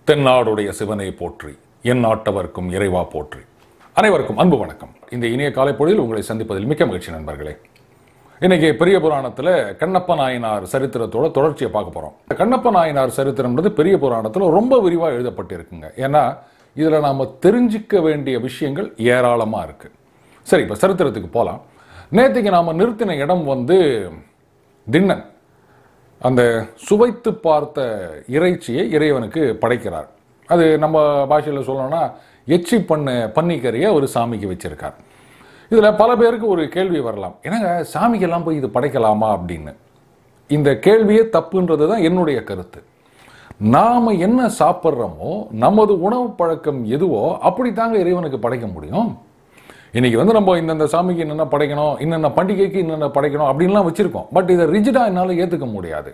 தென்னாடுடைய சிவனை போற்றி என் நாட்டவர்க்கும் இறைவா போற்றி அனைவருக்கும் அன்பு வணக்கம் இந்த இனிய காலை பொழுதில் உங்களை சந்திப்பதில் மிக்க மகிழ்ச்சி நண்பர்களே இன்னைக்கு பெரிய புராணத்தில் கண்ணப்ப நாயனார் சரித்திரத்தோட தொடர்ச்சியை பார்க்க போகிறோம் கண்ணப்ப நாயனார் சரித்திரம்ன்றது பெரிய புராணத்தில் ரொம்ப விரிவாக எழுதப்பட்டிருக்குங்க ஏன்னா இதில் நாம் தெரிஞ்சிக்க வேண்டிய விஷயங்கள் ஏராளமாக இருக்குது சரி இப்போ சரித்திரத்துக்கு போகலாம் நேற்றுக்கு நாம் நிறுத்தின இடம் வந்து திண்ணன் அந்த சுவைத்து பார்த்த இறைச்சியை இறைவனுக்கு படைக்கிறார் அது நம்ம பாஷையில் சொல்லணும்னா எச்சி பண்ண பன்னிக்கறியை ஒரு சாமிக்கு வச்சிருக்கார் இதில் பல பேருக்கு ஒரு கேள்வி வரலாம் என்னங்க சாமிக்கெல்லாம் போய் இது படைக்கலாமா அப்படின்னு இந்த கேள்வியே தப்புன்றது தான் என்னுடைய கருத்து நாம் என்ன சாப்பிட்றோமோ நமது உணவு பழக்கம் எதுவோ அப்படி தாங்க இறைவனுக்கு படைக்க முடியும் இன்னைக்கு வந்து நம்ம இந்தந்த சாமிக்கு என்னென்ன படைக்கணும் இன்னென்ன பண்டிகைக்கு என்னென்ன படைக்கணும் அப்படின்லாம் வச்சுருக்கோம் பட் இதை ரிஜிடாக என்னால் ஏற்றுக்க முடியாது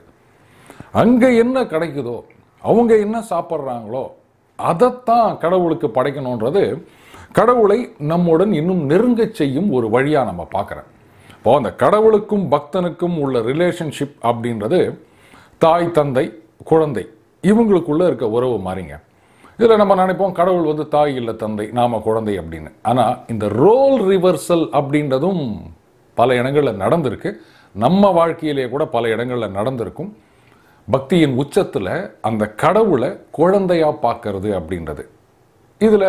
அங்கே என்ன கிடைக்குதோ அவங்க என்ன சாப்பிட்றாங்களோ அதைத்தான் கடவுளுக்கு படைக்கணுன்றது கடவுளை நம்முடன் இன்னும் நெருங்கச் செய்யும் ஒரு வழியாக நம்ம பார்க்குறோம் இப்போ அந்த கடவுளுக்கும் பக்தனுக்கும் உள்ள ரிலேஷன்ஷிப் அப்படின்றது தாய் தந்தை குழந்தை இவங்களுக்குள்ள இருக்க உறவு மாறிங்க இதில் நம்ம நினைப்போம் கடவுள் வந்து தாய் இல்லை தந்தை நாம குழந்தை அப்படின்னு ஆனால் இந்த ரோல் ரிவர்சல் அப்படின்றதும் பல இடங்களில் நடந்திருக்கு நம்ம வாழ்க்கையிலே கூட பல இடங்களில் நடந்திருக்கும் பக்தியின் உச்சத்தில் அந்த கடவுளை குழந்தையா பார்க்கறது அப்படின்றது இதில்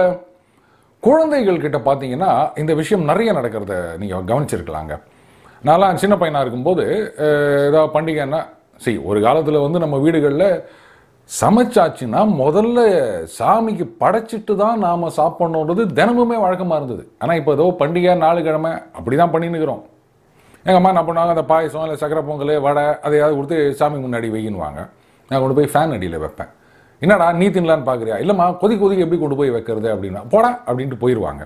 குழந்தைகள் கிட்ட பார்த்தீங்கன்னா இந்த விஷயம் நிறைய நடக்கிறத நீங்கள் கவனிச்சிருக்கலாங்க நான்லாம் சின்ன பையனாக இருக்கும்போது அஹ், ஏதாவது பண்டிகைன்னா சரி ஒரு காலத்தில் வந்து நம்ம வீடுகளில் சமைச்சாச்சுன்னா முதல்ல சாமிக்கு படைச்சிட்டு தான் நாம் சாப்பிட்ணுன்றது தினமுமே வழக்கமாக இருந்தது ஆனால் இப்போ ஏதோ பண்டிகை நாலு கிழமை அப்படி தான் பண்ணின்னுக்கிறோம் எங்கள் அம்மா என்ன பண்ணுவாங்க அந்த பாயசம் இல்லை சக்கரை பொங்கல் வடை அதையாவது கொடுத்து சாமி முன்னாடி வையின்னுவாங்க நான் கொண்டு போய் ஃபேன் அடியில் வைப்பேன் என்னடா நீ தின்னலான்னு பார்க்குறியா இல்லைம்மா கொதி கொதிக்க எப்படி கொண்டு போய் வைக்கிறது அப்படின்னா போடா அப்படின்ட்டு போயிடுவாங்க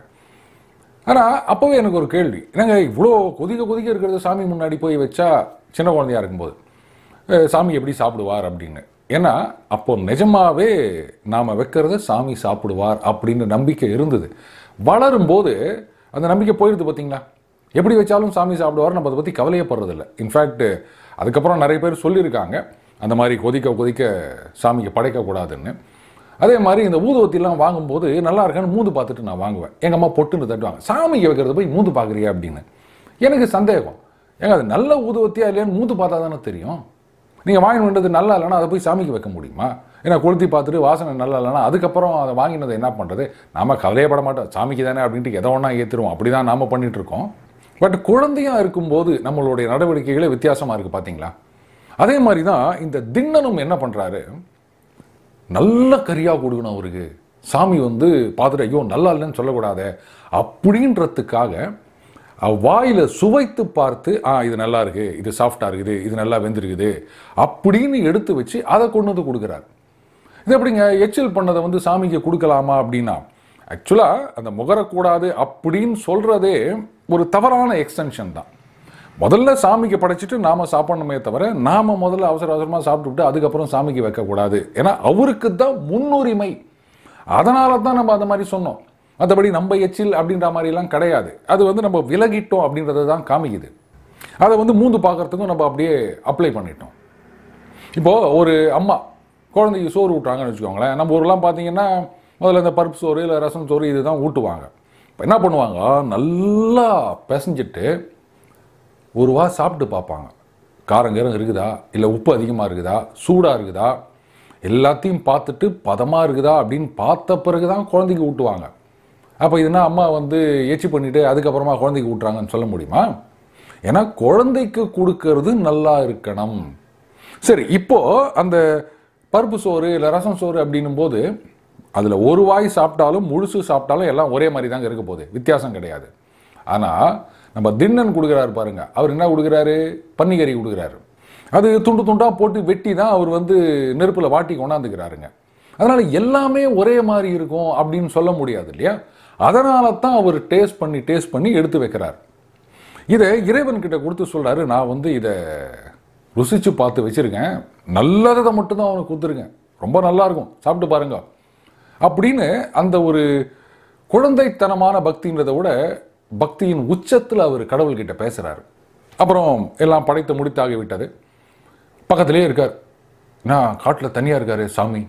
ஆனால் அப்போவே எனக்கு ஒரு கேள்வி என்னங்க இவ்வளோ கொதிக்க கொதிக்க இருக்கிறது சாமி முன்னாடி போய் வச்சா சின்ன குழந்தையா இருக்கும்போது அஹ், சாமி எப்படி சாப்பிடுவார் அப்படின்னு ஏன்னா அப்போ நிஜமாவே நாம் வைக்கிறத சாமி சாப்பிடுவார் அப்படின்னு நம்பிக்கை இருந்தது வளரும்போது அந்த நம்பிக்கை போயிடுது பார்த்தீங்களா எப்படி வச்சாலும் சாமி சாப்பிடுவார் நம்ம அதை பற்றி கவலையப்படுறதில்ல இன்ஃபேக்ட் அதுக்கப்புறம் நிறைய பேர் சொல்லியிருக்காங்க அந்த மாதிரி கொதிக்க கொதிக்க சாமிக்கு படைக்கக்கூடாதுன்னு அதே மாதிரி இந்த ஊதுவத்திலாம் வாங்கும்போது நல்லா இருக்கான்னு மூந்து பார்த்துட்டு நான் வாங்குவேன் எங்கள் அம்மா பொட்டுன்னு தட்டுவாங்க சாமிக்கு வைக்கிறத போய் மூந்து பார்க்குறியா அப்படின்னு எனக்கு சந்தேகம் ஏங்க அது நல்ல ஊதுவத்தியா இல்லையான்னு மூந்து பார்த்தா தானே தெரியும் நீங்கள் வாங்கி வந்தது நல்லா இல்லைன்னா அதை போய் சாமிக்கு வைக்க முடியுமா ஏன்னா கொளுத்தி பார்த்துட்டு வாசனை நல்லா இல்லைன்னா அதுக்கப்புறம் அதை வாங்கினதை என்ன பண்ணுறது நாம கவலையப்பட மாட்டோம் சாமிக்கு தானே அப்படின்ட்டு எதை ஒன்றா ஏற்றுருவோம் அப்படி தான் நாம் பண்ணிட்டு இருக்கோம் பட் குழந்தையா இருக்கும்போது நம்மளுடைய நடவடிக்கைகளே வித்தியாசமாக இருக்குது பார்த்தீங்களா அதே மாதிரி தான் இந்த திண்ணனும் என்ன பண்ணுறாரு நல்ல கறியாக கொடுக்கணும் அவருக்கு சாமி வந்து பார்த்துட்டு ஐயோ நல்லா இல்லைன்னு சொல்லக்கூடாதே அப்படின்றதுக்காக அவ் வாயில சுவைத்து பார்த்து ஆ இது நல்லா இருக்கு இது சாஃப்டாக இருக்குது இது நல்லா வெந்திருக்குது அப்படின்னு எடுத்து வச்சு அதை கொண்டு வந்து கொடுக்குறாரு இது எப்படிங்க எச்சில் பண்ணதை வந்து சாமிக்கு கொடுக்கலாமா அப்படின்னா ஆக்சுவலாக அந்த முகரக்கூடாது அப்படின்னு சொல்கிறதே ஒரு தவறான எக்ஸ்டென்ஷன் தான் முதல்ல சாமிக்கு படைச்சிட்டு நாம சாப்பிடணுமே தவிர நாம முதல்ல அவசர அவசரமாக சாப்பிட்டுவிட்டு அதுக்கப்புறம் சாமிக்கு வைக்கக்கூடாது ஏன்னா அவருக்கு தான் முன்னுரிமை அதனால தான் நம்ம அந்த மாதிரி சொன்னோம் மற்றபடி நம்ம எச்சில் அப்படின்ற மாதிரிலாம் கிடையாது அது வந்து நம்ம விலகிட்டோம் அப்படின்றத தான் காமிக்குது அதை வந்து மூந்து பார்க்கறதுக்கும் நம்ம அப்படியே அப்ளை பண்ணிட்டோம் இப்போ ஒரு அம்மா குழந்தைக்கு சோறு ஊட்டுறாங்கன்னு வச்சுக்கோங்களேன் நம்ம ஊர்லாம் பார்த்தீங்கன்னா முதல்ல இந்த பருப்பு சோறு இல்லை ரசம் சோறு இதுதான் ஊட்டுவாங்க இப்போ என்ன பண்ணுவாங்க நல்லா பிசைஞ்சிட்டு ஒரு வா சாப்பிட்டு பார்ப்பாங்க காரங்கரம் இருக்குதா இல்லை உப்பு அதிகமாக இருக்குதா சூடாக இருக்குதா எல்லாத்தையும் பார்த்துட்டு பதமாக இருக்குதா அப்படின்னு பார்த்த பிறகு தான் குழந்தைக்கு ஊட்டுவாங்க அப்போ இதுனா அம்மா வந்து ஏச்சி பண்ணிட்டு அதுக்கப்புறமா குழந்தைக்கு ஊட்டுறாங்கன்னு சொல்ல முடியுமா ஏன்னா குழந்தைக்கு கொடுக்கறது நல்லா இருக்கணும் சரி இப்போ அந்த பருப்பு சோறு இல்லை ரசம் சோறு அப்படின்னும் போது அதில் ஒரு வாய் சாப்பிட்டாலும் முழுசு சாப்பிட்டாலும் எல்லாம் ஒரே மாதிரி தாங்க இருக்க போகுது வித்தியாசம் கிடையாது ஆனால் நம்ம திண்ணன் கொடுக்குறாரு பாருங்க அவர் என்ன கொடுக்குறாரு பன்னிக்கறி கொடுக்குறாரு அது துண்டு துண்டாக போட்டு வெட்டி தான் அவர் வந்து நெருப்பில் வாட்டி கொண்டாந்துக்கிறாருங்க அதனால் எல்லாமே ஒரே மாதிரி இருக்கும் அப்படின்னு சொல்ல முடியாது இல்லையா அதனால தான் அவர் டேஸ்ட் பண்ணி டேஸ்ட் பண்ணி எடுத்து வைக்கிறார் இதை இறைவன் கிட்ட கொடுத்து சொல்றாரு நான் வந்து இதை ருசிச்சு பார்த்து வச்சிருக்கேன் நல்லதை மட்டும்தான் அவனுக்கு கொடுத்துருக்கேன் ரொம்ப நல்லா இருக்கும் சாப்பிட்டு பாருங்க அப்படின்னு அந்த ஒரு குழந்தைத்தனமான பக்தின்றதை விட பக்தியின் உச்சத்தில் அவர் கடவுள்கிட்ட பேசுறாரு அப்புறம் எல்லாம் படைத்து முடித்தாகி விட்டது பக்கத்திலே இருக்கார் நான் காட்டில் தனியாக இருக்காரு சாமி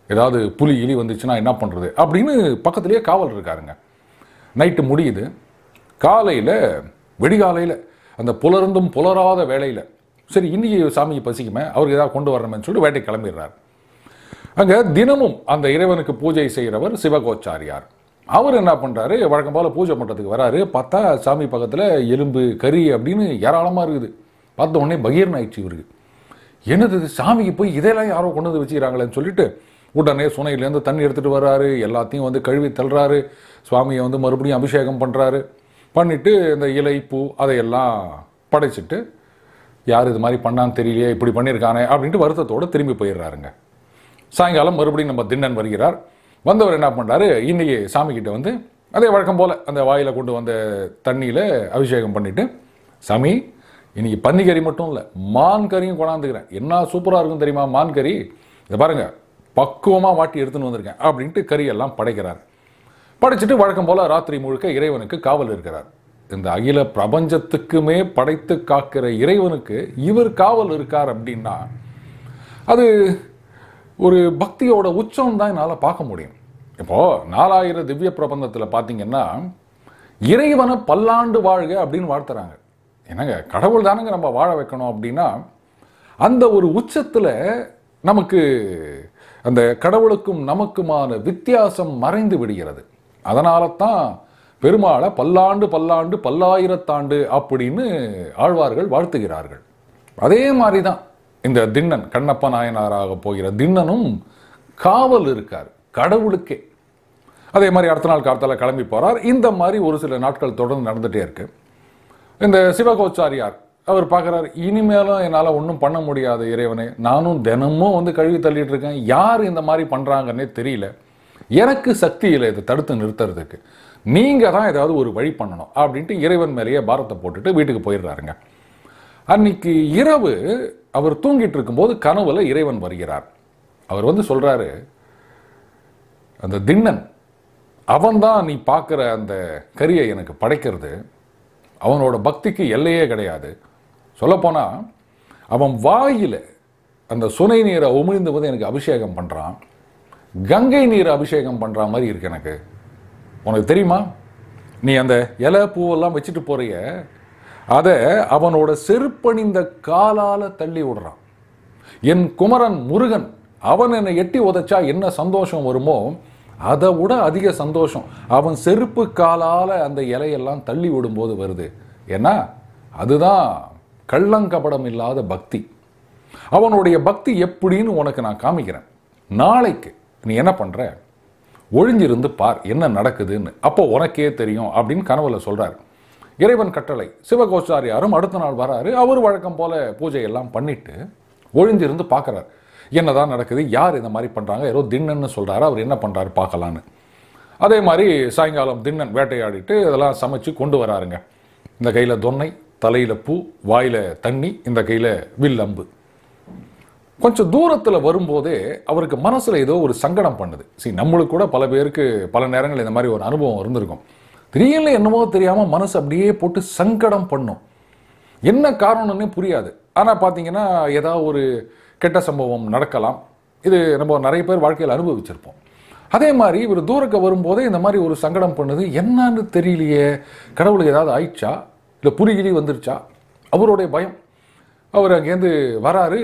ஏதாவது புலி இலி வந்துச்சுன்னா என்ன பண்ணுறது அப்படின்னு பக்கத்துலேயே காவல் இருக்காருங்க நைட்டு முடியுது காலையில் வெடிகாலையில் அந்த புலர்ந்தும் புலராத வேளையில் சரி இன்னைக்கு சாமிக்கு பசிக்குமே அவருக்கு ஏதாவது கொண்டு வரணும்னு சொல்லிட்டு வேட்டை கிளம்பிடுறார் அங்கே தினமும் அந்த இறைவனுக்கு பூஜை செய்கிறவர் சிவகோச்சாரியார் அவர் என்ன பண்ணுறாரு வழக்கம் போல் பூஜை பண்ணுறதுக்கு வராரு பார்த்தா சாமி பக்கத்தில் எலும்பு கறி அப்படின்னு ஏராளமாக இருக்குது பார்த்த உடனே பகீர்னு ஆயிடுச்சு இவருக்கு என்னது இது சாமிக்கு போய் இதெல்லாம் யாரோ கொண்டு வந்து வச்சுக்கிறாங்களேன்னு சொல்லிட்டு உடனே சுனையிலேருந்து தண்ணி எடுத்துகிட்டு வர்றாரு எல்லாத்தையும் வந்து கழுவி தள்ளுறாரு சுவாமியை வந்து மறுபடியும் அபிஷேகம் பண்ணுறாரு பண்ணிவிட்டு இந்த இலை பூ அதையெல்லாம் படைச்சிட்டு யார் இது மாதிரி பண்ணான்னு தெரியலையே இப்படி பண்ணியிருக்கானே அப்படின்ட்டு வருத்தத்தோடு திரும்பி போயிடுறாருங்க சாயங்காலம் மறுபடியும் நம்ம திண்ணன் வருகிறார் வந்தவர் என்ன பண்ணுறாரு இன்னைக்கு சாமி கிட்ட வந்து அதே வழக்கம் போல் அந்த வாயில் கொண்டு வந்த தண்ணியில் அபிஷேகம் பண்ணிவிட்டு சாமி இன்னைக்கு பன்னிக்கறி மட்டும் இல்லை மான் கறியும் கொண்டாந்துக்கிறேன் என்ன சூப்பராக இருக்கும் தெரியுமா மான் கறி இதை பாருங்க பக்குவமாக வாட்டி எடுத்துன்னு வந்திருக்கேன் அப்படின்ட்டு கறியெல்லாம் படைக்கிறார் படைச்சிட்டு வழக்கம் போல் ராத்திரி முழுக்க இறைவனுக்கு காவல் இருக்கிறார் இந்த அகில பிரபஞ்சத்துக்குமே படைத்து காக்கிற இறைவனுக்கு இவர் காவல் இருக்கார் அப்படின்னா அது ஒரு பக்தியோட உச்சம் தான் என்னால் பார்க்க முடியும் இப்போ நாலாயிரம் திவ்ய பிரபந்தத்தில் பார்த்தீங்கன்னா இறைவனை பல்லாண்டு வாழ்க அப்படின்னு வாழ்த்துறாங்க என்னங்க கடவுள் தானங்க நம்ம வாழ வைக்கணும் அப்படின்னா அந்த ஒரு உச்சத்தில் நமக்கு அந்த கடவுளுக்கும் நமக்குமான வித்தியாசம் மறைந்து விடுகிறது அதனால தான் பெருமாளை பல்லாண்டு பல்லாண்டு பல்லாயிரத்தாண்டு அப்படின்னு ஆழ்வார்கள் வாழ்த்துகிறார்கள் அதே மாதிரி தான் இந்த திண்ணன் கண்ணப்ப நாயனாராக போகிற திண்ணனும் காவல் இருக்கார் கடவுளுக்கே அதே மாதிரி அடுத்த நாள் காலத்தில் கிளம்பி போறார் இந்த மாதிரி ஒரு சில நாட்கள் தொடர்ந்து நடந்துட்டே இருக்கு இந்த சிவகோச்சாரியார் அவர் பார்க்குறாரு இனிமேலும் என்னால் ஒன்றும் பண்ண முடியாது இறைவனே நானும் தினமும் வந்து கழுவி தள்ளிட்டு இருக்கேன் யார் இந்த மாதிரி பண்ணுறாங்கன்னே தெரியல எனக்கு சக்தி இல்லை இதை தடுத்து நிறுத்துறதுக்கு நீங்கள் தான் ஏதாவது ஒரு வழி பண்ணணும் அப்படின்ட்டு இறைவன் மேலேயே பாரத்தை போட்டுட்டு வீட்டுக்கு போயிடுறாருங்க அன்னைக்கு இரவு அவர் தூங்கிட்டு இருக்கும்போது கனவுல இறைவன் வருகிறார் அவர் வந்து சொல்றாரு அந்த திண்ணன் அவன்தான் நீ பார்க்குற அந்த கரியை எனக்கு படைக்கிறது அவனோட பக்திக்கு எல்லையே கிடையாது சொல்லப்போனால் அவன் வாயில் அந்த சுனை நீரை உமிழ்ந்து வந்து எனக்கு அபிஷேகம் பண்ணுறான் கங்கை நீரை அபிஷேகம் பண்ணுற மாதிரி இருக்கு எனக்கு உனக்கு தெரியுமா நீ அந்த இலை பூவெல்லாம் வச்சுட்டு போறிய அதை அவனோட செருப்பணிந்த காலால தள்ளி விடுறான் என் குமரன் முருகன் அவன் என்னை எட்டி உதைச்சா என்ன சந்தோஷம் வருமோ அதை விட அதிக சந்தோஷம் அவன் செருப்பு காலால அந்த இலையெல்லாம் தள்ளி விடும்போது வருது ஏன்னா அதுதான் கள்ளங்கபடம் இல்லாத பக்தி அவனுடைய பக்தி எப்படின்னு உனக்கு நான் காமிக்கிறேன் நாளைக்கு நீ என்ன பண்ற ஒழிஞ்சிருந்து பார் என்ன நடக்குதுன்னு அப்போ உனக்கே தெரியும் அப்படின்னு கனவுல சொல்றாரு இறைவன் கட்டளை சிவகோச்சாரியாரும் அடுத்த நாள் வராரு அவர் வழக்கம் போல பூஜை எல்லாம் பண்ணிட்டு ஒழிஞ்சிருந்து பார்க்கறார் என்னதான் நடக்குது யார் இந்த மாதிரி பண்றாங்க யாரோ திண்ணன்னு சொல்றாரு அவர் என்ன பண்றாரு பார்க்கலான்னு அதே மாதிரி சாயங்காலம் திண்ணன் வேட்டையாடிட்டு இதெல்லாம் சமைச்சு கொண்டு வராருங்க இந்த கையில் தொன்னை தலையில் பூ வாயில் தண்ணி இந்த கையில் வில் அம்பு கொஞ்சம் தூரத்தில் வரும்போதே அவருக்கு மனசில் ஏதோ ஒரு சங்கடம் பண்ணுது சரி நம்மளுக்கு கூட பல பேருக்கு பல நேரங்கள் இந்த மாதிரி ஒரு அனுபவம் இருந்திருக்கும் திடீர்னு என்னமோ தெரியாமல் மனசு அப்படியே போட்டு சங்கடம் பண்ணும் என்ன காரணம்னே புரியாது ஆனால் பார்த்தீங்கன்னா ஏதாவது ஒரு கெட்ட சம்பவம் நடக்கலாம் இது நம்ம நிறைய பேர் வாழ்க்கையில் அனுபவிச்சிருப்போம் அதே மாதிரி இவர் தூரக்க வரும்போதே இந்த மாதிரி ஒரு சங்கடம் பண்ணுது என்னன்னு தெரியலையே கடவுளுக்கு ஏதாவது ஆயிடுச்சா இல்லை புரிகிரி வந்துருச்சா அவருடைய பயம் அவர் அங்கேருந்து வராரு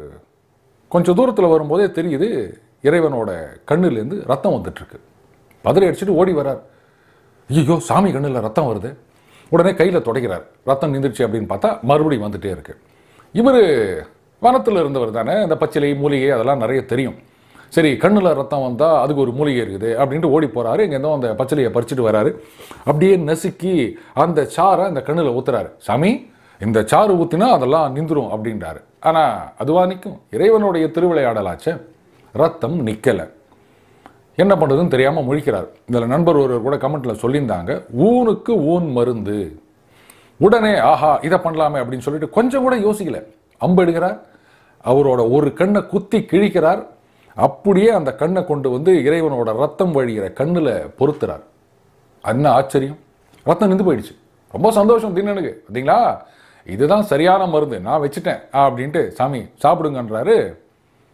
கொஞ்சம் தூரத்தில் வரும்போதே தெரியுது இறைவனோட கண்ணுலேருந்து ரத்தம் வந்துட்டுருக்கு பதறி அடிச்சுட்டு ஓடி வரார் ஐயோ சாமி கண்ணில் ரத்தம் வருது உடனே கையில் துடைக்கிறார் ரத்தம் நின்றுச்சு அப்படின்னு பார்த்தா மறுபடியும் வந்துட்டே இருக்கு இவர் வனத்தில் இருந்தவர் தானே இந்த பச்சிலை மூலிகை அதெல்லாம் நிறைய தெரியும் சரி கண்ணில் ரத்தம் வந்தால் அதுக்கு ஒரு மூலிகை இருக்குது அப்படின்ட்டு ஓடி போகிறாரு இங்கேருந்தோ அந்த பச்சிலையை பறிச்சுட்டு வராரு அப்படியே நசுக்கி அந்த சாரை அந்த கண்ணில் ஊத்துறாரு சாமி இந்த சாறு ஊற்றினா அதெல்லாம் நின்றுரும் அப்படின்றாரு ஆனால் அதுவா நிற்கும் இறைவனுடைய திருவிளையாடலாச்சே ரத்தம் நிற்கலை என்ன பண்ணுறதுன்னு தெரியாமல் முழிக்கிறார் இதில் நண்பர் ஒருவர் கூட கமெண்ட்டில் சொல்லியிருந்தாங்க ஊனுக்கு ஊன் மருந்து உடனே ஆஹா இதை பண்ணலாமே அப்படின்னு சொல்லிட்டு கொஞ்சம் கூட யோசிக்கல அம்பு எடுக்கிறார் அவரோட ஒரு கண்ணை குத்தி கிழிக்கிறார் அப்படியே அந்த கண்ணை கொண்டு வந்து இறைவனோட ரத்தம் வழிகிற கண்ணில் பொருத்துறார் என்ன ஆச்சரியம் ரத்தம் நின்று போயிடுச்சு ரொம்ப சந்தோஷம் தின்னனுக்கு பார்த்தீங்களா இதுதான் சரியான மருந்து நான் வச்சுட்டேன் அப்படின்ட்டு சாமி சாப்பிடுங்கன்றாரு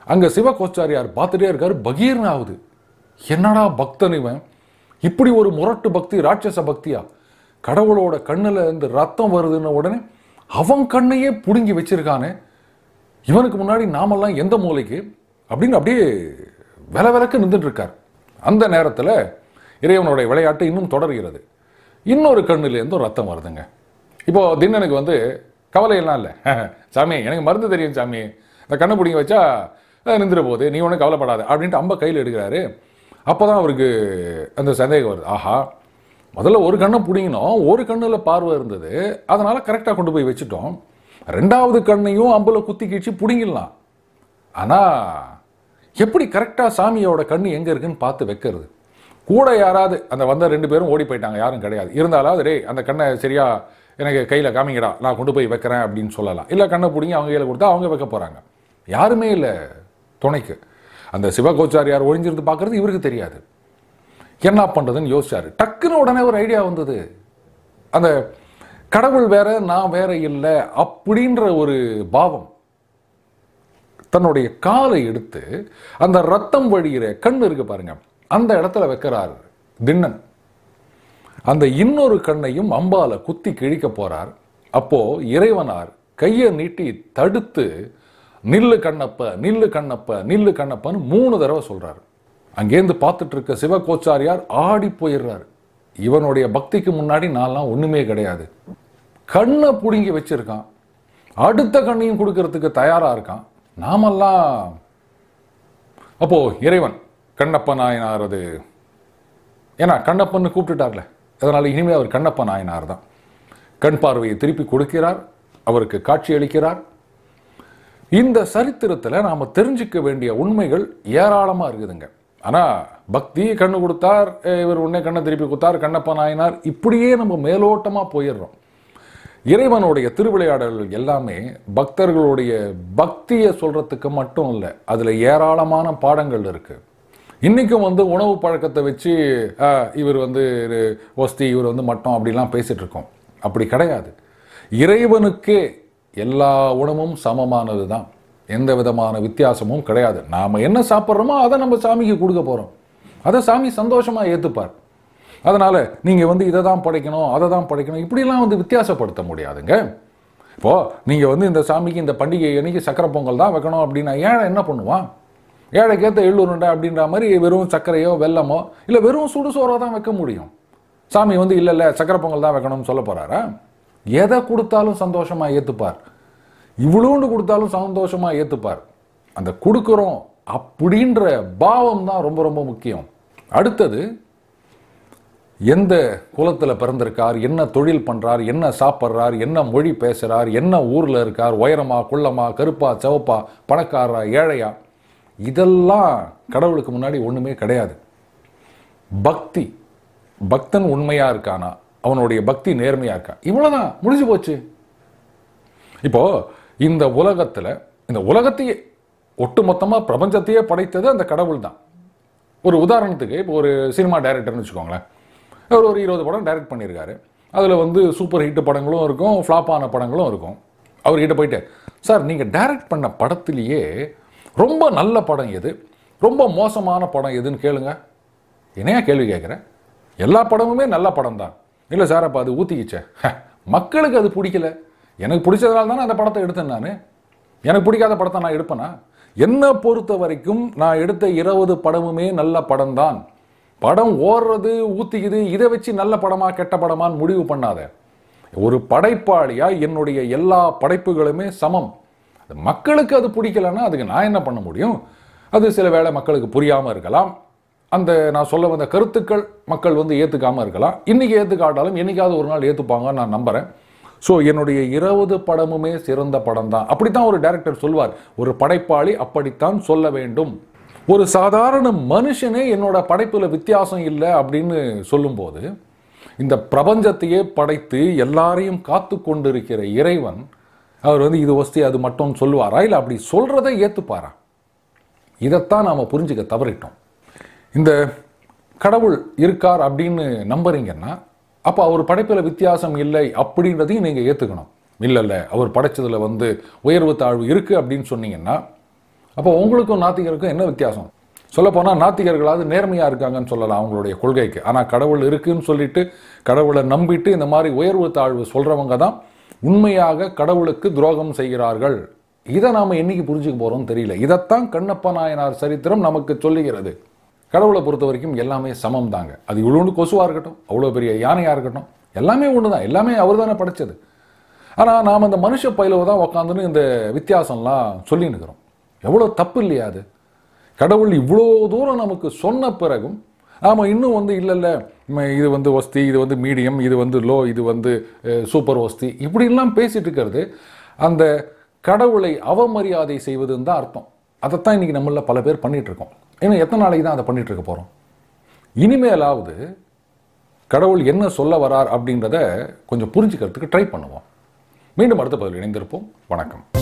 அங்க சிவகோச்சாரியார் பார்த்துட்டே இருக்காரு பகீர்னு ஆகுது என்னடா பக்தன் இவன் இப்படி ஒரு முரட்டு பக்தி ராட்சச பக்தியா கடவுளோட கண்ணுல இருந்து ரத்தம் வருதுன்ன உடனே அவன் கண்ணையே புடுங்கி வச்சிருக்கானே இவனுக்கு முன்னாடி நாமெல்லாம் எந்த மூலைக்கு அப்படின்னு அப்படியே வில விலக்கு நின்றுட்டு இருக்கார் அந்த நேரத்தில் இறைவனுடைய விளையாட்டு இன்னும் தொடர்கிறது இன்னொரு கண்ணுலேருந்தும் ரத்தம் வருதுங்க இப்போ தின்னனுக்கு வந்து கவலையெல்லாம் இல்லை சாமி எனக்கு மருந்து தெரியும் சாமி இந்த கண்ணை பிடிங்க வச்சா அஹ், நின்றுட போகுது நீ ஒன்றும் கவலைப்படாத அப்படின்ட்டு அம்ப கையில் எடுக்கிறாரு அப்போ தான் அவருக்கு அந்த சந்தேகம் வருது ஆஹா முதல்ல ஒரு கண்ணை பிடிங்கினோம் ஒரு கண்ணில் பார்வை இருந்தது அதனால கரெக்டாக கொண்டு போய் வச்சுட்டோம் ரெண்டாவது கண்ணையும் அம்புல குத்தி கிழிச்சு பிடிங்கிடலாம் ஆனால் எப்படி கரெக்டாக சாமியோட கண்ணு எங்கே இருக்குன்னு பார்த்து வைக்கிறது கூட யாராவது அந்த வந்த ரெண்டு பேரும் ஓடி போயிட்டாங்க யாரும் கிடையாது இருந்தாலும் டேய் அந்த கண்ணை சரியா எனக்கு கையில் காமிங்கடா நான் கொண்டு போய் வைக்கிறேன் அப்படின்னு சொல்லலாம் இல்லை கண்ணை பிடிங்கி அவங்க கையில் கொடுத்தா அவங்க வைக்க போகிறாங்க யாருமே இல்லை துணைக்கு அந்த சிவகோச்சாரியார் ஒழிஞ்சிருந்து பார்க்கறது இவருக்கு தெரியாது என்ன பண்ணுறதுன்னு யோசிச்சாரு டக்குன்னு உடனே ஒரு ஐடியா வந்தது அந்த கடவுள் வேற நான் வேற இல்லை அப்படின்ற ஒரு பாவம் தன்னுடைய காலை எடுத்து அந்த ரத்தம் வழிகிற கண் இருக்கு பாருங்க அந்த இடத்துல வைக்கிறார் திண்ணன் அந்த இன்னொரு கண்ணையும் அம்பால குத்தி கிழிக்க போறார் அப்போ இறைவனார் கையை நீட்டி தடுத்து நில்லு கண்ணப்ப நில்லு கண்ணப்ப நில்லு கண்ணப்பன்னு மூணு தடவை சொல்றாரு அங்கேருந்து பார்த்துட்டு இருக்க சிவகோச்சாரியார் ஆடி போயிடுறாரு இவனுடைய பக்திக்கு முன்னாடி நான்லாம் ஒண்ணுமே கிடையாது கண்ணை புடுங்கி வச்சிருக்கான் அடுத்த கண்ணையும் கொடுக்கறதுக்கு தயாரா இருக்கான் நாமெல்லாம் அப்போ இறைவன் கண்ணப்ப நாயனார் அது ஏன்னா கண்ணப்பன்னு கூப்பிட்டுட்டார்ல அதனால இனிமே அவர் கண்ணப்ப நாயனார் தான் கண் பார்வையை திருப்பி கொடுக்கிறார் அவருக்கு காட்சி அளிக்கிறார் இந்த சரித்திரத்தில் நாம தெரிஞ்சுக்க வேண்டிய உண்மைகள் ஏராளமா இருக்குதுங்க ஆனா பக்தி கண்ணு கொடுத்தார் அஹ் இவர் உடனே கண்ணை திருப்பி கொடுத்தார் கண்ணப்ப நாயனார் இப்படியே நம்ம மேலோட்டமா போயிடுறோம் இறைவனுடைய திருவிளையாடல்கள் எல்லாமே பக்தர்களுடைய பக்தியை சொல்றதுக்கு மட்டும் இல்லை அதுல ஏராளமான பாடங்கள் இருக்கு இன்னைக்கும் வந்து உணவு பழக்கத்தை வச்சு ஆ, இவர் வந்து இது ஒஸ்தி இவர் வந்து மட்டம் அப்படிலாம் பேசிட்டு இருக்கோம் அப்படி கிடையாது இறைவனுக்கே எல்லா உணவும் சமமானது தான் எந்த விதமான வித்தியாசமும் கிடையாது நாம் என்ன சாப்பிட்றோமோ அதை நம்ம சாமிக்கு கொடுக்க போகிறோம் அதை சாமி சந்தோஷமா ஏற்றுப்பார் அதனால நீங்க வந்து இதை தான் படைக்கணும் அதை தான் படைக்கணும் இப்படிலாம் வந்து வித்தியாசப்படுத்த முடியாதுங்க இப்போ நீங்க வந்து இந்த சாமிக்கு இந்த பண்டிகை அன்னைக்கு சக்கரை பொங்கல் தான் வைக்கணும் அப்படின்னா ஏழை என்ன பண்ணுவான் ஏழைக்கேற்ற எள்ளுருண்டை அப்படின்ற மாதிரி வெறும் சர்க்கரையோ வெல்லமோ இல்லை வெறும் சுடுசோறோ தான் வைக்க முடியும் சாமி வந்து இல்லை இல்லை சக்கரை பொங்கல் தான் வைக்கணும்னு சொல்ல போறாரா எதை கொடுத்தாலும் சந்தோஷமா ஏத்துப்பார் இவ்வளோண்டு கொடுத்தாலும் சந்தோஷமா ஏத்துப்பார் அந்த கொடுக்குறோம் அப்படின்ற பாவம் தான் ரொம்ப ரொம்ப முக்கியம் அடுத்தது எந்த குலத்தில் பிறந்திருக்கார் என்ன தொழில் பண்றார் என்ன சாப்பிட்றார் என்ன மொழி பேசுறார் என்ன ஊர்ல இருக்கார் உயரமா குள்ளமா கருப்பா சிவப்பா பணக்காரரா ஏழையா இதெல்லாம் கடவுளுக்கு முன்னாடி ஒண்ணுமே கிடையாது பக்தி பக்தன் உண்மையா இருக்கானா அவனுடைய பக்தி நேர்மையா இருக்கா இவ்வளவுதான் முடிஞ்சு போச்சு இப்போ இந்த உலகத்துல இந்த உலகத்தையே ஒட்டுமொத்தமா பிரபஞ்சத்தையே படைத்தது அந்த கடவுள் தான் ஒரு உதாரணத்துக்கு இப்போ ஒரு சினிமா டைரக்டர்னு வச்சுக்கோங்களேன் அவர் ஒரு இருபது படம் டைரக்ட் பண்ணியிருக்காரு அதில் வந்து சூப்பர் ஹிட் படங்களும் இருக்கும் ஃப்ளாப் ஆன படங்களும் இருக்கும் அவர்கிட்ட போயிட்டு சார் நீங்கள் டைரக்ட் பண்ண படத்திலேயே ரொம்ப நல்ல படம் எது ரொம்ப மோசமான படம் எதுன்னு கேளுங்க என்னையா கேள்வி கேட்குறேன் எல்லா படமுமே நல்ல படம் தான் இல்லை சார் அப்போ அது ஊற்றிக்கிச்சே மக்களுக்கு அது பிடிக்கல எனக்கு பிடிச்சதுனால தானே அந்த படத்தை எடுத்தேன் நான் எனக்கு பிடிக்காத படத்தை நான் எடுப்பேனா என்னை பொறுத்த வரைக்கும் நான் எடுத்த இருபது படமுமே நல்ல படம் தான் படம் ஓடுறது ஊத்திக்குது இதை வச்சு நல்ல படமா கெட்ட படமான்னு முடிவு பண்ணாத ஒரு படைப்பாளியா என்னுடைய எல்லா படைப்புகளுமே சமம் அது மக்களுக்கு அது பிடிக்கலன்னா அதுக்கு நான் என்ன பண்ண முடியும் அது சில வேளை மக்களுக்கு புரியாம இருக்கலாம் அந்த நான் சொல்ல வந்த கருத்துக்கள் மக்கள் வந்து ஏத்துக்காம இருக்கலாம் இன்னைக்கு ஏத்துக்காட்டாலும் என்னைக்காவது ஒரு நாள் ஏத்துப்பாங்கன்னு நான் நம்புறேன் ஸோ என்னுடைய இருபது படமுமே சிறந்த படம் தான் அப்படித்தான் ஒரு டைரக்டர் சொல்வார் ஒரு படைப்பாளி அப்படித்தான் சொல்ல வேண்டும் ஒரு சாதாரண மனுஷனே என்னோட படைப்புல வித்தியாசம் இல்லை அப்படின்னு சொல்லும்போது இந்த பிரபஞ்சத்தையே படைத்து எல்லாரையும் காத்து கொண்டிருக்கிற இறைவன் அவர் வந்து இது வஸ்தி அது மட்டும் சொல்லுவாரா இல்லை அப்படி சொல்றதை ஏத்துப்பாரா இதைத்தான் நாம புரிஞ்சுக்க தவறிட்டோம் இந்த கடவுள் இருக்கார் அப்படின்னு நம்புறீங்கன்னா அப்போ அவர் படைப்பில் வித்தியாசம் இல்லை அப்படின்றதையும் நீங்கள் ஏற்றுக்கணும் இல்லை இல்லை அவர் படைச்சதுல வந்து உயர்வு தாழ்வு இருக்குது அப்படின்னு சொன்னீங்கன்னா அப்போ உங்களுக்கும் நாத்திகருக்கும் என்ன வித்தியாசம் சொல்லப்போனால் நாத்திகர்களாவது நேர்மையாக இருக்காங்கன்னு சொல்லலாம் அவங்களுடைய கொள்கைக்கு ஆனால் கடவுள் இருக்குன்னு சொல்லிட்டு கடவுளை நம்பிட்டு இந்த மாதிரி உயர்வு தாழ்வு சொல்கிறவங்க தான் உண்மையாக கடவுளுக்கு துரோகம் செய்கிறார்கள் இதை நாம் என்னைக்கு புரிஞ்சுக்க போகிறோம் தெரியல இதைத்தான் கண்ணப்ப நாயனார் சரித்திரம் நமக்கு சொல்லுகிறது கடவுளை பொறுத்த வரைக்கும் எல்லாமே சமம் தாங்க அது இவ்வளோண்டு கொசுவாக இருக்கட்டும் அவ்வளோ பெரிய யானையாக இருக்கட்டும் எல்லாமே ஒன்று தான் எல்லாமே அவர் தானே படைச்சது ஆனால் நாம் இந்த மனுஷ பயிலவை தான் உக்காந்துன்னு இந்த வித்தியாசம்லாம் சொல்லின்னு இருக்கிறோம் எவ்வளோ தப்பு இல்லையா அது கடவுள் இவ்வளோ தூரம் நமக்கு சொன்ன பிறகும் ஆமாம் இன்னும் வந்து இல்லை இல்லை இது வந்து ஒஸ்தி இது வந்து மீடியம் இது வந்து லோ இது வந்து அஹ், சூப்பர் ஒஸ்தி இப்படிலாம் பேசிட்டு இருக்கிறது அந்த கடவுளை அவமரியாதை செய்வதுன்னு தான் அர்த்தம் அதைத்தான் இன்னைக்கு நம்மள பல பேர் பண்ணிட்டு இருக்கோம் இன்னும் எத்தனை நாளைக்கு தான் அதை பண்ணிட்டு இருக்க போகிறோம் இனிமேலாவது கடவுள் என்ன சொல்ல வரார் அப்படின்றத கொஞ்சம் புரிஞ்சுக்கிறதுக்கு ட்ரை பண்ணுவோம் மீண்டும் அடுத்த பதில் இணைந்திருப்போம் வணக்கம்